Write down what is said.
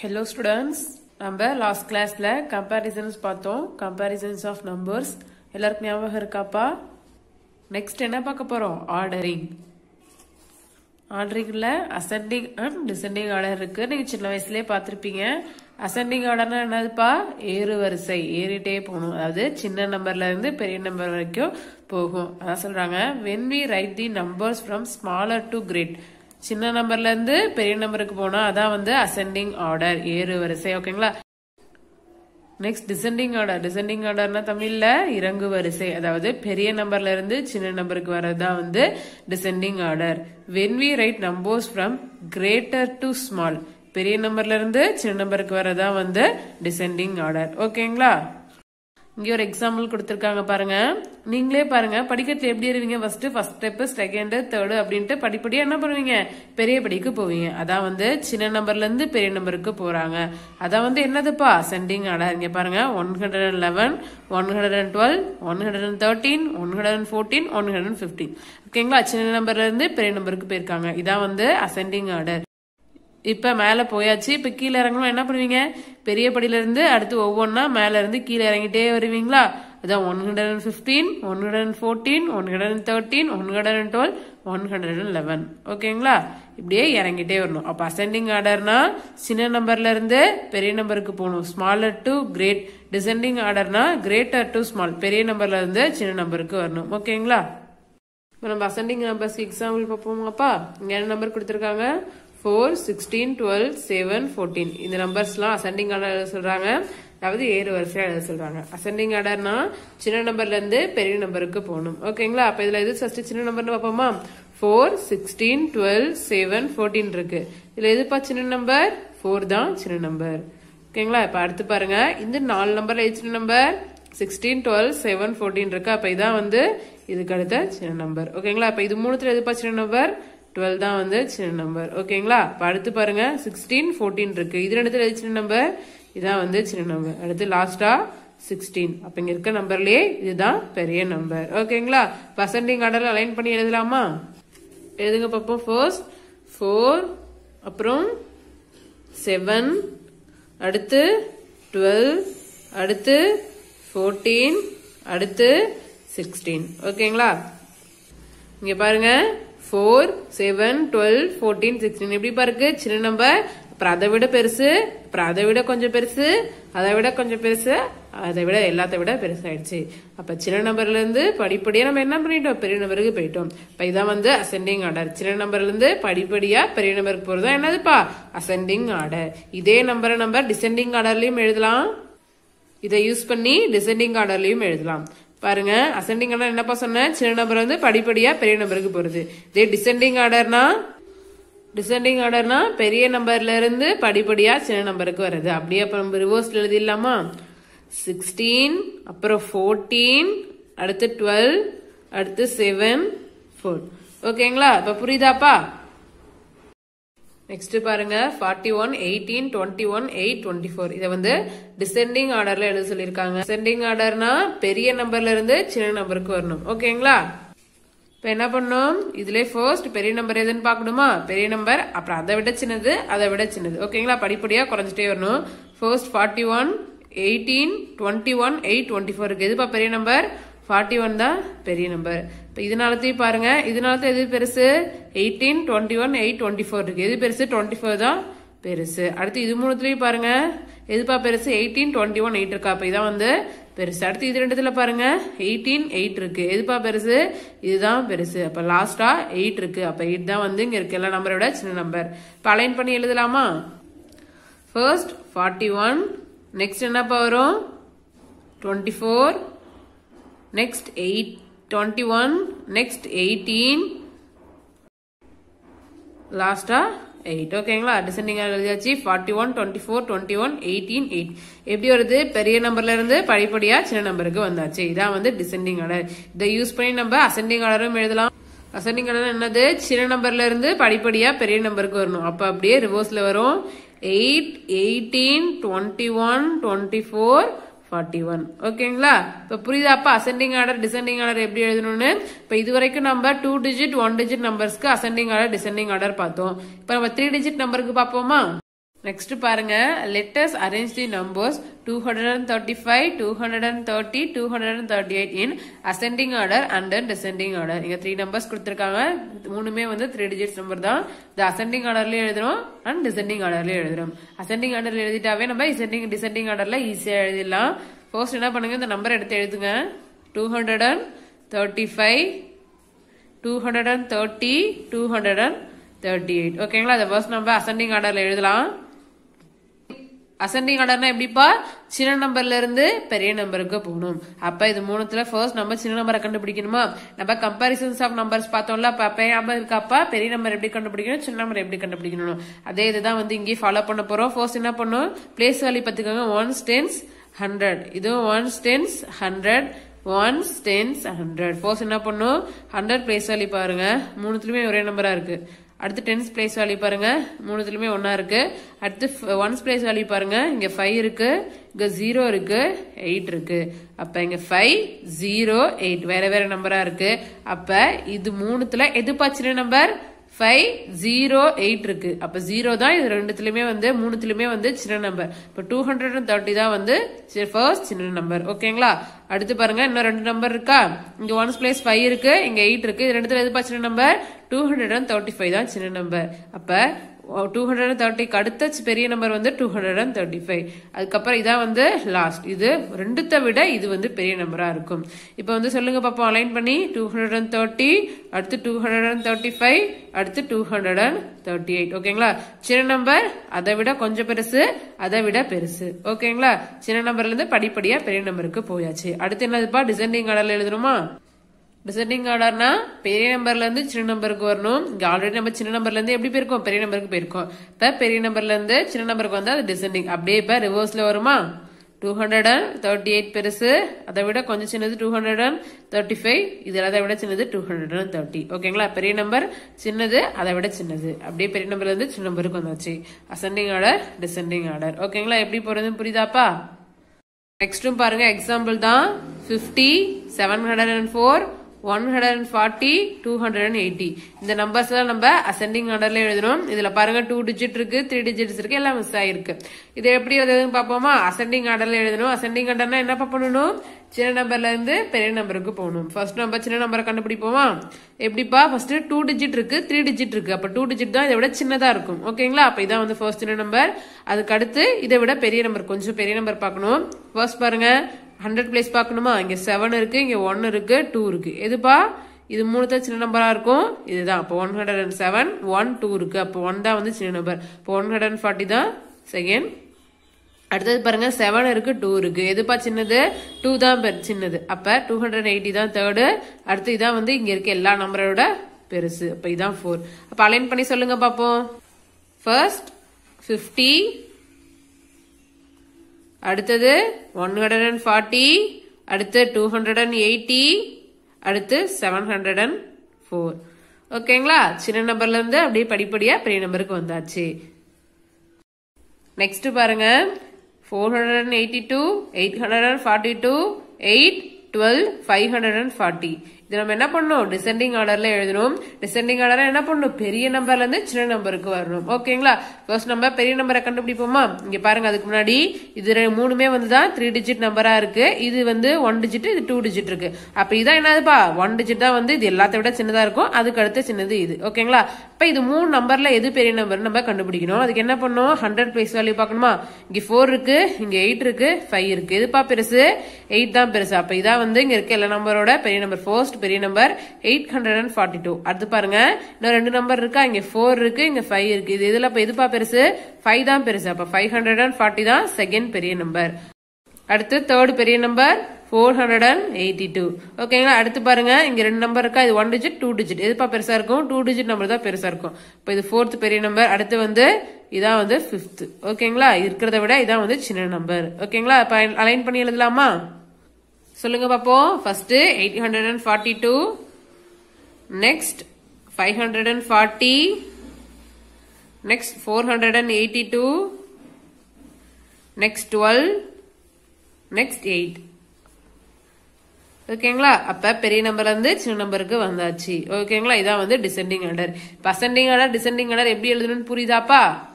hello students நம்ம last கிளாஸ்ல comparisons பார்த்தோம் கம்பேரிசன்ஸ் ஆஃப் நம்பர்ஸ் எல்லாருக்கும் ஞாபகம் இருக்காப்பா நெக்ஸ்ட் என்ன பார்க்க போறோம் ஆர்டரிங் ஆர்டரிங்ல அசெண்டிங் அண்ட் டிசெண்டிங் ஆர்டர் இருக்கு நீங்க சின்ன வயசுலயே பார்த்திருப்பீங்க அசெண்டிங் ஆர்டர்னா என்னதுப்பா ஏறு வரிசை ஏறிட்டே போகணும் அதாவது சின்ன நம்பர்ல இருந்து பெரிய நம்பர் வரைக்கும் போகும் அதான் சொல்றாங்க when we write the numbers from smaller to great சின்ன நம்பர்ல இருந்து பெரிய நம்பருக்கு போனா அதான் வந்து அசெண்டிங் ஆர்டர் ஏறு வரிசை ஓகேங்களா நெக்ஸ்ட் டிசெண்டிங் ஆர்டர் டிசெண்டிங் ஆர்டர்னா தமிழ்ல இறங்கு வரிசை அதாவது பெரிய நம்பர்ல இருந்து சின்ன நம்பருக்கு வர்றதுதான் வந்து descending order when we write numbers from greater to small பெரிய நம்பர்ல இருந்து சின்ன நம்பருக்கு வரதா வந்து டிசெண்டிங் ஆர்டர் ஓகேங்களா இங்க ஒரு எக்ஸாம்பிள் கொடுத்திருக்காங்க பாருங்க நீங்களே பாருங்க படிக்கிறதுல எப்படி இருவீங்க first first step second third அப்படின்ட்டு படிப்படியா என்ன பண்ணுவீங்க பெரிய படிக்கு போவீங்க அதான் வந்து சின்ன நம்பர்ல இருந்து பெரிய நம்பருக்கு போறாங்க அதான் வந்து என்னதுப்பா அசெண்டிங் ஆர்டர் இங்க பாருங்க one hundred and eleven one hundred and twelve one hundred and thirteen one hundred and fourteen one hundred and fifteen ஓகேங்களா சின்ன நம்பர்ல இருந்து பெரிய நம்பருக்கு போயிருக்காங்க இதான் வந்து அசெண்டிங் ஆர்டர் இப்ப மேல போயாச்சு இப்ப கீழே இறங்கணும் என்ன பண்ணுவீங்க பெரிய படியில இருந்து அடுத்து ஒவ்வொன்னா மேல இருந்து கீழே இறங்கிட்டே வருவீங்களா அதான் one hundred and fifteen one hundred and fourteen one hundred and thirteen one hundred and twelve one hundred and eleven ஓகேங்களா இப்படியே இறங்கிட்டே வரணும் அப்ப அசெண்டிங் ஆர்டர்னா சின்ன நம்பர்ல இருந்து பெரிய நம்பருக்கு போகணும் ஸ்மாலர் டு கிரேட் டிசெண்டிங் ஆர்டர்னா கிரேட்டர் டு ஸ்மால் பெரிய நம்பர்ல இருந்து சின்ன நம்பருக்கு வரணும் ஓகேங்களா இப்போ நம்ம அசெண்டிங் நம்பர்ஸ்க்கு எக்ஸாம்பிள் பார்ப்போமாப்பா இங்க என்ன நம்பர் கொடுத்துருக்காங்க four sixteen twelve seven fourteen இந்த நம்பர்ஸ்லாம் அசெண்டிங் ஆர்டர் எழுத சொல்றாங்க அதாவது ஏறு வரிசையா எழுத சொல்றாங்க அசெண்டிங் ஆர்டர்னா சின்ன நம்பர்ல இருந்து பெரிய நம்பருக்கு போகணும் ஓகேங்களா அப்ப இதுல எது ஃபர்ஸ்ட் சின்ன நம்பர்னு பார்ப்போமா four sixteen twelve seven fourteen இருக்கு இதுல எதுப்பா சின்ன நம்பர் ஃபோர் தான் சின்ன நம்பர் ஓகேங்களா இப்ப அடுத்து பாருங்க இந்த நாலு நம்பர்ல எது சின்ன number sixteen twelve seven fourteen இருக்கு அப்ப இதான் வந்து இதுக்கு அடுத்த சின்ன நம்பர் ஓகேங்களா அப்ப இது மூணுத்துல எதுப்பா சின்ன நம்பர் டுவெல் தான் வந்து சின்ன நம்பர் ஓகேங்களா இப்போ அடுத்து பாருங்க சிக்ஸ்டீன் ஃபோர்டீன் இருக்கு இது ரெண்டுத்துல எது சின்ன நம்பர் இதான் வந்து சின்ன நம்பர் அடுத்து லாஸ்டா சிக்ஸ்டீன் அப்ப இங்க இருக்க நம்பர்லயே இதுதான் பெரிய நம்பர் ஓகேங்களா பர்சன்டிங் ஆர்டர்ல அலைன் பண்ணி எழுதலாமா எழுதுங்க பார்ப்போம் ஃபர்ஸ்ட் ஃபோர் அப்புறம் செவன் அடுத்து டுவெல் அடுத்து ஃபோர்டீன் அடுத்து சிக்ஸ்டீன் ஓகேங்களா இங்க பாருங்க four seven twelve fourteen sixteen எப்படி பாருக்கு சின்ன நம்பர் அப்புறம் அதை விட பெருசு அப்புறம் அதை விட கொஞ்சம் பெருசு அதை விட கொஞ்சம் பெருசு அதை விட எல்லாத்த விட பெருசாயிடுச்சு அப்ப சின்ன நம்பர்ல இருந்து படிப்படியா நம்ம என்ன பண்ணிட்டோம் பெரிய நம்பருக்கு போயிட்டோம் இப்ப இதான் வந்து அசெண்டிங் ஆர்டர் சின்ன நம்பர்ல இருந்து படிப்படியா பெரிய நம்பருக்கு போறதா என்னதுப்பா அசெண்டிங் ஆர்டர் இதே நம்பரை நம்ம டிசெண்டிங் ஆர்டர்லயும் எழுதலாம் இதை யூஸ் பண்ணி டிசெண்டிங் ஆர்டர்லயும் எழுதலாம் பாருங்க அசெண்டிங் ஆர்டர் என்னப்பா சொன்னேன் சின்ன நம்பர் வந்து படிப்படியா பெரிய நம்பருக்கு போறது இதே டிசெண்டிங் ஆர்டர்னா டிசெண்டிங் ஆர்டர்னா பெரிய நம்பர்ல இருந்து படிப்படியா சின்ன நம்பருக்கு வருது அப்படியே அப்ப நம்ம ரிவர்ஸ்ல எழுதிடலாமா சிக்ஸ்டீன் அப்புறம் ஃபோர்டீன் அடுத்து டுவெல் அடுத்து செவன் ஃபோர் ஓகேங்களா இப்ப புரியுதாப்பா நெக்ஸ்ட் பாருங்க forty one eighteen twenty one eight twenty four இதை வந்து டிசெண்டிங் ஆர்டர்ல எழுத சொல்லியிருக்காங்க டிசெண்டிங் ஆர்டர்னா பெரிய நம்பர்ல இருந்து சின்ன நம்பருக்கு வரணும் ஓகேங்களா இப்ப என்ன பண்ணோம் இதுல ஃபர்ஸ்ட் பெரிய நம்பர் எதுன்னு பாக்கணுமா பெரிய நம்பர் அப்புறம் அதை விட சின்னது அதை விட சின்னது ஓகேங்களா படிப்படியா குறைஞ்சிட்டே வரணும் first forty one eighteen twenty one eight twenty four இருக்கு எதுப்பா பெரிய நம்பர் ஃபார்ட்டி ஒன் தான் பெரிய நம்பர் இப்போ இதனாலத்தையும் பாருங்க இதனாலத்தையும் எது பெருசு eighteen twenty one eight twenty four இருக்கு எது பெருசு டுவெண்ட்டி ஃபோர் தான் பெருசு அடுத்து இது மூணுத்துலயும் பாருங்க எதுப்பா பெருசு எயிட்டீன் டுவெண்ட்டி ஒன் எயிட் இருக்கா அப்ப இதான் வந்து பெருசு அடுத்து இது ரெண்டுத்துல பாருங்க எயிட்டீன் எயிட் இருக்கு எதுப்பா பெருசு இதுதான் பெருசு அப்ப லாஸ்டா எயிட் இருக்கு அப்ப எயிட் தான் வந்து இங்க இருக்கு எல்லா நம்பரை விட சின்ன நம்பர் இப்ப அலைன் பண்ணி எழுதலாமா ஃபர்ஸ்ட் ஃபார்ட்டி ஒன் நெக்ஸ்ட் என்னப்பா வரும் twenty four next eight twenty one next eighteen லாஸ்டா எயிட் ஓகேங்களா டிசெண்டிங் எழுதியாச்சு forty one twenty four twenty one eighteen eight எப்படி வருது பெரிய நம்பர்ல இருந்து படிப்படியா சின்ன நம்பருக்கு வந்தாச்சு இதான் வந்து டிசெண்டிங் ஆர்டர் இதை யூஸ் பண்ணி நம்ம அசெண்டிங் ஆர்டரும் எழுதலாம் அசெண்டிங் ஆர்டர் என்னது சின்ன நம்பர்ல இருந்து படிப்படியா பெரிய நம்பருக்கு வரணும் அப்ப அப்படியே ரிவர்ஸ்ல வரும் eight eighteen twenty one twenty four forty one ஓகேங்களா இப்போ புரியுதாப்பா அசெண்டிங் ஆர்டர் டிசெண்டிங் ஆர்டர் எப்படி எழுதணும்னு இப்போ இது வரைக்கும் நம்ம டூ டிஜிட் ஒன் டிஜிட் நம்பர்ஸ்க்கு அசெண்டிங் ஆர்டர் டிசெண்டிங் ஆர்டர் பார்த்தோம் இப்போ நம்ம த்ரீ டிஜிட் நம்பருக்கு பார்ப்போமா நெக்ஸ்ட் பாருங்க letters arrange the numbers two hundred and thirty five two hundred and thirty two hundred and thirty eight in ascending order and then descending order இங்க three numbers கொடுத்துருக்காங்க மூணுமே வந்து த்ரீ டிஜிட்ஸ் நம்பர் தான் இந்த ascending ஆர்டர்லயும் எழுதுறோம் and descending ஆர்டர்லயும் எழுதுறோம் ascending ஆர்டர்ல எழுதிட்டாவே நம்ம டிசெண்டிங் டிசெண்டிங் ஆர்டர்ல ஈஸியா எழுதிடலாம் ஃபர்ஸ்ட் என்ன பண்ணுங்க இந்த நம்பர் எடுத்து எழுதுங்க two hundred and thirty five two hundred and thirty two hundred and thirty eight ஓகேங்களா அதை ஃபர்ஸ்ட் நம்ம அசெண்டிங் ஆர்டர்ல எழுதலாம் அசெண்டிங் ஆர்டர்னா எப்படிப்பா சின்ன நம்பர்ல இருந்து பெரிய நம்பருக்கு போகணும் அப்ப இது மூணுத்துல ஃபர்ஸ்ட் நம்ம சின்ன நம்பரை கண்டுபிடிக்கணுமா நம்ம கம்பாரிசன்ஸ் ஆஃப் நம்பர்ஸ் பார்த்தோம்ல அப்ப அப்ப ஞாபகம் இருக்காப்பா பெரிய நம்பர் எப்படி கண்டுபிடிக்கணும் சின்ன நம்பர் எப்படி கண்டுபிடிக்கணும் அதே இதுதான் வந்து இங்கேயும் ஃபாலோ பண்ண போறோம் ஃபர்ஸ்ட் என்ன பண்ணும் பிளேஸ் வேல்யூ பார்த்துக்கோங்க ஒன்ஸ் டென்ஸ் ஹண்ட்ரட் இதுவும் ones tens hundred ones tens hundred first என்ன பண்ணும் ஹண்ட்ரட் பிளேஸ் வேல்யூ பாருங்க மூணுத்துலயுமே ஒரே நம்பரா இருக்கு அடுத்து டென்ஸ் பிளேஸ் வேல்யூ பாருங்க மூணுத்துலயுமே ஒன்னா இருக்கு அடுத்து ஒன்ஸ் பிளேஸ் வேல்யூ பாருங்க இங்க ஃபைவ் இருக்கு இங்க ஜீரோ இருக்கு எயிட் இருக்கு அப்ப இங்க ஃபைவ் ஜீரோ எயிட் வேற வேற நம்பரா இருக்கு அப்ப இது மூணுத்துல எதுப்பா சின்ன நம்பர் ஃபைவ் ஜீரோ எயிட் இருக்கு அப்ப ஜீரோ தான் இது ரெண்டுத்துலயுமே வந்து மூணுத்துலயுமே வந்து சின்ன நம்பர் இப்போ டூ ஹண்ட்ரட் அண்ட் தேர்ட்டி தான் வந்து ஃபர்ஸ்ட் சின்ன நம்பர் ஓகேங்களா அடுத்து பாருங்க இன்னும் ரெண்டு நம்பர் இருக்கா இங்க ஒன்ஸ் பிளேஸ் ஃபைவ் இருக்கு இங்க எயிட் இருக்கு இது ரெண்டுத்துல எதுப்பா சின்ன number two hundred and thirty five தான் சின்ன நம்பர் அப்ப டூ ஹண்ட்ரட் அண்ட் தேர்ட்டிக்கு அடுத்த பெரிய நம்பர் வந்து two hundred and thirty five அதுக்கப்புறம் இதான் வந்து லாஸ்ட் இது ரெண்டுத்தை விட இது வந்து பெரிய நம்பரா இருக்கும் இப்போ வந்து சொல்லுங்க பாப்போம் அலைன் பண்ணி டூ ஹண்ட்ரட் அண்ட் தேர்ட்டி அடுத்து two hundred and thirty five அடுத்து two hundred and thirty eight ஓகேங்களா சின்ன நம்பர் அதை விட கொஞ்சம் பெருசு அதை விட பெருசு ஓகேங்களா சின்ன நம்பர்ல இருந்து படிப்படியா பெரிய நம்பருக்கு போயாச்சு அடுத்து என்னதுப்பா டிசைனிங் ஆர்டர்ல எழுதணுமா டிசெண்டிங் ஆர்டர்னா பெரிய நம்பர்ல இருந்து சின்ன நம்பருக்கு வரணும் இங்க ஆல்ரெடி நம்ம சின்ன நம்பர்ல இருந்து எப்படி போயிருக்கோம் பெரிய நம்பருக்கு போயிருக்கோம் இப்ப பெரிய நம்பர்ல இருந்து சின்ன நம்பருக்கு வந்து அது டிசெண்டிங் அப்படியே இப்ப ரிவர்ஸ்ல வருமா two hundred and thirty eight பெருசு அதை விட கொஞ்சம் சின்னது two hundred and thirty five இது அதை விட சின்னது டூ ஹண்ட்ரட் அண்ட் தேர்ட்டி ஓகேங்களா பெரிய நம்பர் சின்னது அதை விட சின்னது அப்படியே பெரிய நம்பர்ல இருந்து சின்ன நம்பருக்கு வந்தாச்சு அசெண்டிங் ஆர்டர் டிசெண்டிங் ஆர்டர் ஓகேங்களா எப்படி போறதுன்னு புரியுதாப்பா நெக்ஸ்ட்டும் பாருங்க எக்ஸாம்பிள் தான் fifty seven hundred and four one hundred and forty two hundred and eighty இந்த நம்பர்ஸ் எல்லாம் நம்ம அசெண்டிங் ஆர்டர்ல எழுதணும் இதுல பாருங்க டூ டிஜிட் இருக்கு த்ரீ டிஜிட்ஸ் இருக்கு எல்லாம் மிஸ் ஆயிருக்கு இது எப்படி எழுதுன்னு பார்ப்போமா அசெண்டிங் ஆர்டர்ல எழுதணும் அசெண்டிங் ஆர்டர்னா என்ன பண்ணணும் சின்ன நம்பர்ல இருந்து பெரிய நம்பருக்கு போகணும் ஃபர்ஸ்ட் நம்பர் சின்ன நம்பரை கண்டுபிடிப்போமா எப்படிப்பா ஃபர்ஸ்ட் டூ டிஜிட் இருக்கு த்ரீ டிஜிட் இருக்கு அப்ப டூ டிஜிட் தான் இதை விட சின்னதா இருக்கும் ஓகேங்களா அப்ப இதான் வந்து ஃபர்ஸ்ட் சின்ன நம்பர் அதுக்கு அடுத்து இதை விட பெரிய நம்பர் கொஞ்சம் பெரிய நம்பர் பார்க்கணும் ஃபர்ஸ்ட் பாருங்க ஹண்ட்ரட் பிளேஸ் பார்க்கணுமா இங்க செவன் இருக்கு இங்க ஒன் இருக்கு டூ இருக்கு எதுப்பா இது மூணு தான் சின்ன நம்பரா இருக்கும் இதுதான் அப்போ one hundred and seven one two இருக்கு அப்போ ஒன் தான் வந்து சின்ன நம்பர் இப்போ ஒன் ஹண்ட்ரட் அண்ட் ஃபார்ட்டி தான் செகண்ட் அடுத்தது பாருங்க செவன் இருக்கு டூ இருக்கு எதுப்பா சின்னது டூ தான் பெரு- சின்னது அப்ப டூ ஹண்ட்ரட் எயிட்டி தான் தேர்டு அடுத்து இதான் வந்து இங்க இருக்க எல்லா நம்பரோட பெருசு அப்ப இதான் ஃபோர் அப்ப அலைன் பண்ணி சொல்லுங்க பாப்போம் ஃபர்ஸ்ட் ஃபிஃப்டி அடுத்தது ஒன் ஹண்ட்ரட் அண்ட் ஃபார்ட்டி அடுத்து டூ ஹண்ட்ரட் அண்ட் எயிட்டி அடுத்து செவன் ஹண்ட்ரட் அண்ட் ஃபோர் ஓகேங்களா சின்ன நம்பர்ல இருந்து அப்படியே படிப்படியா பெரிய நம்பருக்கு வந்தாச்சு நெக்ஸ்ட் பாருங்க four hundred and eighty two eight hundred and forty two eight twelve five hundred and forty இது நம்ம என்ன பண்ணணும் டிசெண்டிங் ஆர்டர்ல எழுதணும் டிசெண்டிங் ஆர்டர்ல என்ன பண்ணணும் பெரிய நம்பர்ல இருந்து சின்ன நம்பருக்கு வரணும் ஓகேங்களா ஃபர்ஸ்ட் நம்ம பெரிய நம்பரை கண்டுபிடிப்போமா இங்க பாருங்க அதுக்கு முன்னாடி இது ரெ- மூணுமே வந்து தான் த்ரீ டிஜிட் நம்பரா இருக்கு இது வந்து ஒன் டிஜிட் இது டூ டிஜிட் இருக்கு அப்ப இதான் என்னதுப்பா ஒன் டிஜிட் தான் வந்து இது எல்லாத்த விட சின்னதா இருக்கும் அதுக்கு அடுத்து சின்னது இது ஓகேங்களா இப்ப இது மூணு நம்பர்ல எது பெரிய நம்பர் நம்ம கண்டுபிடிக்கணும் அதுக்கு என்ன பண்ணணும் ஹண்ட்ரட் பிளேஸ் வேல்யூ பார்க்கணுமா இங்க ஃபோர் இருக்கு இங்க எயிட் இருக்கு ஃபைவ் இருக்கு எதுப்பா பெருசு எயிட் தான் பெருசு அப்ப இதான் வந்து இங்க இருக்க எல்லா நம்பரோட பெரிய நம்பர் ஃபர்ஸ்ட் பெரிய number eight hundred and forty two அடுத்து பாருங்க இன்னும் ரெண்டு நம்பர் இருக்கா இங்க ஃபோர் இருக்கு இங்க ஃபைவ் இருக்கு இது இதுல இப்ப எதுப்பா பெருசு ஃபைவ் தான் பெருசு அப்ப ஃபைவ் ஹண்ட்ரட் அண்ட் ஃபார்ட்டி தான் செகண்ட் பெரிய நம்பர் அடுத்து தேர்ட் பெரிய number four hundred and eighty two ஓகேங்களா அடுத்து பாருங்க இங்க ரெண்டு நம்பர் இருக்கா இது ஒன் டிஜிட் டூ டிஜிட் எதுப்பா பெருசா இருக்கும் டூ டிஜிட் நம்பர் தான் பெருசா இருக்கும் இப்போ இது ஃபோர்த் பெரிய நம்பர் அடுத்து வந்து இதான் வந்து ஃபிஃப்த் ஓகேங்களா இருக்கிறத விட இதான் வந்து சின்ன நம்பர் ஓகேங்களா இப்போ அலைன் பண்ணி எழுதலாமா சொல்லுங்க பாப்போம் first eight hundred and forty two next five hundred and forty next four hundred and eighty two next twelve next eight ஓகேங்களா அப்ப பெரிய நம்பர்ல இருந்து சின்ன நம்பருக்கு வந்தாச்சு ஓகேங்களா இதான் வந்து டிசெண்டிங் ஆர்டர் இப்போ அசெண்டிங் ஆர்டர் டிசெண்டிங் ஆர்டர் எப்படி எழுதணும்னு புரியுதாப்பா